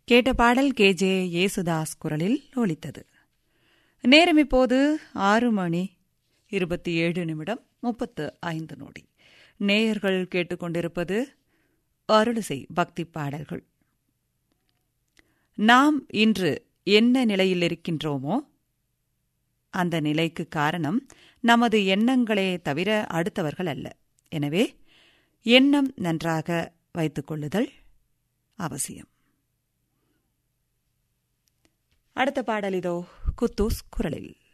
கேட்ட பாடல் K J Yesudas குரலில் ஒலித்தது நேரம் இப்போது ஆறு மணி இருபத்தி ஏழு நிமிடம் முப்பத்து ஐந்து நொடி நேயர்கள் கேட்டுக்கொண்டிருப்பது அருளிசை பக்தி பாடல்கள் நாம் இன்று என்ன நிலையில் இருக்கின்றோமோ அந்த நிலைக்கு காரணம் நமது எண்ணங்களே தவிர அடுத்தவர்கள் அல்ல எனவே எண்ணம் நன்றாக வைத்துக் கொள்ளுதல் அவசியம் அடுத்த பாடல் இதோ குத்தூஸ் குரலில்